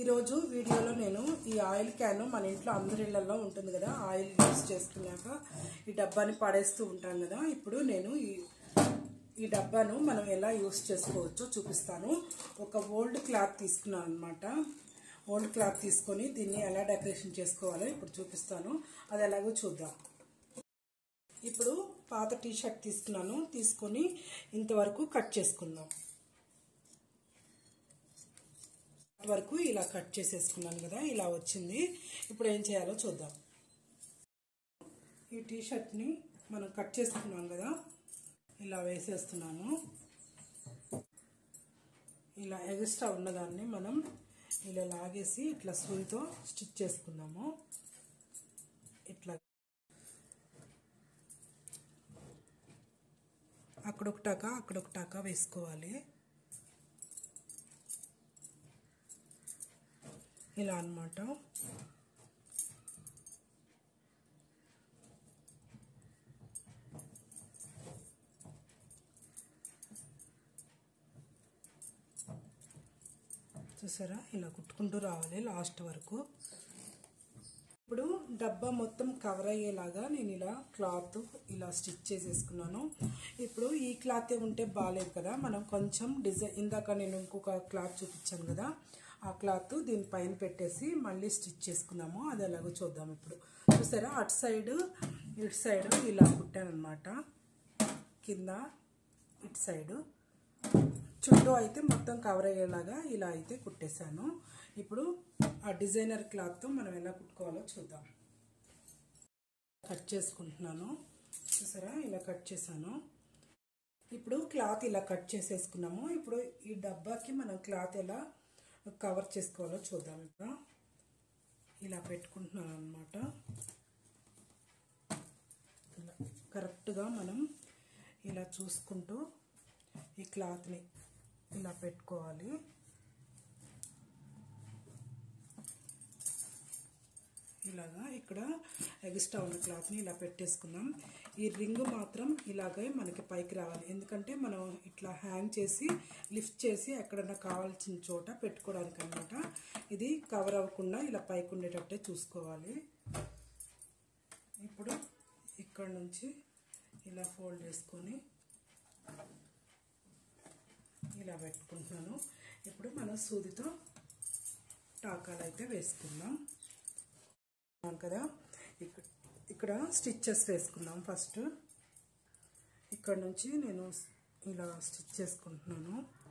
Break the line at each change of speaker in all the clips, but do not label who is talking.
ఈరోజు వీడియోలో నేను ఈ ఆయిల్ క్యాన్ మన ఇంట్లో అందరి ఇళ్లలో ఉంటుంది కదా ఆయిల్ యూస్ చేసుకున్నాక ఈ డబ్బాని పడేస్తూ ఉంటాం కదా ఇప్పుడు నేను ఈ ఈ డబ్బాను మనం ఎలా యూస్ చేసుకోవచ్చో చూపిస్తాను ఒక ఓల్డ్ క్లాత్ తీసుకున్నాను అనమాట ఓల్డ్ క్లాత్ తీసుకొని దీన్ని ఎలా డెకరేషన్ చేసుకోవాలో ఇప్పుడు చూపిస్తాను అది ఎలాగో చూద్దాం ఇప్పుడు పాత టీ షర్ట్ తీసుకున్నాను తీసుకొని ఇంతవరకు కట్ చేసుకుందాం వరకు ఇలా కట్ చేసేసుకున్నాను కదా ఇలా వచ్చింది ఇప్పుడు ఏం చేయాలో చూద్దాం ఈ టీ షర్ట్ని మనం కట్ చేసుకున్నాం కదా ఇలా వేసేస్తున్నాను ఇలా ఎగస్ట్రా ఉన్నదాన్ని మనం ఇలా లాగేసి ఇట్లా సూయితో స్టిచ్ చేసుకున్నాము ఇట్లా అక్కడొక టక అక్కడొక టక వేసుకోవాలి ఇలా అనమాట చూసారా ఇలా కుట్టుకుంటూ రావాలి లాస్ట్ వరకు ఇప్పుడు డబ్బా మొత్తం కవర్ అయ్యేలాగా నేను ఇలా క్లాత్ ఇలా స్టిచ్ చేసేసుకున్నాను ఇప్పుడు ఈ క్లాత్ ఉంటే బాగాలేదు కదా మనం కొంచెం డిజైన్ ఇందాక నేను ఇంకొక క్లాత్ చూపించాను కదా ఆ క్లాత్ దీనిపైన పెట్టేసి మళ్ళీ స్టిచ్ చేసుకుందాము అది ఎలాగో చూద్దాం ఇప్పుడు చూసారా అటు సైడ్ ఇటు సైడ్ ఇలా కుట్టాను అనమాట కింద ఇటు సైడు చుట్టూ అయితే మొత్తం కవర్ అయ్యేలాగా ఇలా అయితే కుట్టేశాను ఇప్పుడు ఆ డిజైనర్ క్లాత్తో మనం ఎలా కుట్టుకోవాలో చూద్దాం కట్ చేసుకుంటున్నాను చూసారా ఇలా కట్ చేశాను ఇప్పుడు క్లాత్ ఇలా కట్ చేసేసుకున్నాము ఇప్పుడు ఈ డబ్బాకి మనం క్లాత్ ఎలా కవర్ చేసుకోవాలో చూద్దాం ఇప్పుడు ఇలా పెట్టుకుంటున్నాను అనమాట ఇలా కరెక్ట్గా మనం ఇలా చూసుకుంటూ ఈ క్లాత్ని ఇలా పెట్టుకోవాలి ఇలాగా ఇక్కడ ఎక్స్ట్రా ఉన్న క్లాత్ని ఇలా పెట్టేసుకుందాం ఈ రింగ్ మాత్రం ఇలాగే మనకి పైకి రావాలి ఎందుకంటే మనం ఇట్లా హ్యాంగ్ చేసి లిఫ్ట్ చేసి ఎక్కడన్నా కావాల్సిన చోట పెట్టుకోవడానికి అనమాట ఇది కవర్ అవ్వకుండా ఇలా పైకి ఉండేటట్టే చూసుకోవాలి ఇప్పుడు ఇక్కడ నుంచి ఇలా ఫోల్డ్ చేసుకొని ఇలా పెట్టుకుంటున్నాను ఇప్పుడు మనం సూదితో టాకాలు అయితే వేసుకుందాం కదా ఇక్కడ ఇక్కడ స్టిచ్చెస్ వేసుకుందాం ఫస్ట్ ఇక్కడ నుంచి నేను ఇలా స్టిచ్ చేసుకుంటున్నాను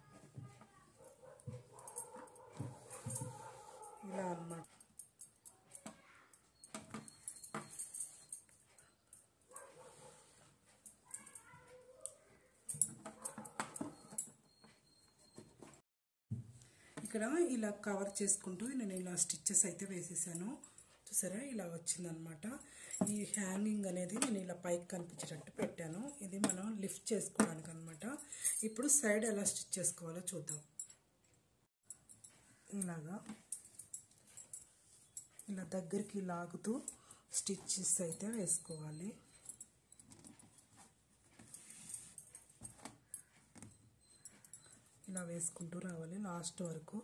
ఇలా అన్నమాట ఇక్కడ ఇలా కవర్ చేసుకుంటూ నేను ఇలా స్టిచ్చెస్ అయితే వేసేసాను చూసారా ఇలా వచ్చిందనమాట ఈ హ్యాంగింగ్ అనేది నేను ఇలా పైకి కనిపించేటట్టు పెట్టాను ఇది మనం లిఫ్ట్ చేసుకోవడానికి అనమాట ఇప్పుడు సైడ్ ఎలా స్టిచ్ చేసుకోవాలో చూద్దాం ఇలాగా ఇలా దగ్గరికి లాగుతూ స్టిచ్చెస్ అయితే వేసుకోవాలి ఇలా వేసుకుంటూ రావాలి లాస్ట్ వరకు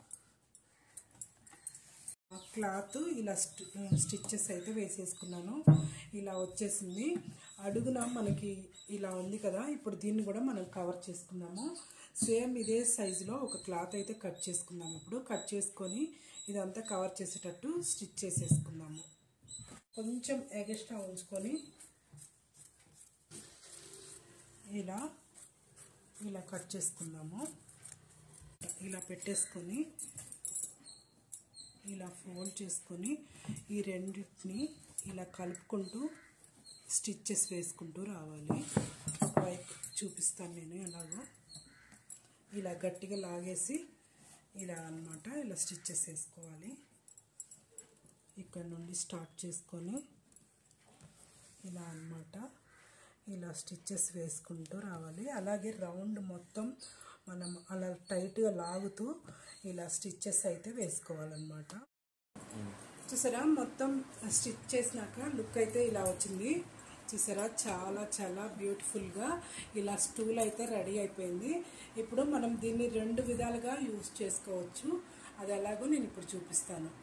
క్లాత్ ఇలా స్టిచ్చెస్ అయితే వేసేసుకున్నాను ఇలా వచ్చేసింది అడుగున మనకి ఇలా ఉంది కదా ఇప్పుడు దీన్ని కూడా మనం కవర్ చేసుకుందాము సేమ్ ఇదే సైజులో ఒక క్లాత్ అయితే కట్ చేసుకుందాము ఇప్పుడు కట్ చేసుకొని ఇదంతా కవర్ చేసేటట్టు స్టిచ్ చేసేసుకుందాము కొంచెం ఎగస్ట్రా ఉంచుకొని ఇలా ఇలా కట్ చేసుకుందాము ఇలా పెట్టేసుకొని ఇలా ఫోల్డ్ చేసుకొని ఈ రెండింటిని ఇలా కలుపుకుంటూ స్టిచ్చెస్ వేసుకుంటూ రావాలి వైపు చూపిస్తాను నేను ఎలాగో ఇలా గట్టిగా లాగేసి ఇలా అనమాట ఇలా స్టిచ్చెస్ వేసుకోవాలి ఇక్కడ నుండి స్టార్ట్ చేసుకొని ఇలా అనమాట ఇలా స్టిచ్చెస్ వేసుకుంటూ రావాలి అలాగే రౌండ్ మొత్తం మనం అలా టైట్గా లాగుతూ ఇలా స్టిచ్చెస్ అయితే వేసుకోవాలన్నమాట చూసారా మొత్తం స్టిచ్ చేసినాక లుక్ అయితే ఇలా వచ్చింది చూసారా చాలా చాలా బ్యూటిఫుల్గా ఇలా స్టూల్ అయితే రెడీ అయిపోయింది ఇప్పుడు మనం దీన్ని రెండు విధాలుగా యూస్ చేసుకోవచ్చు అది ఎలాగో నేను ఇప్పుడు చూపిస్తాను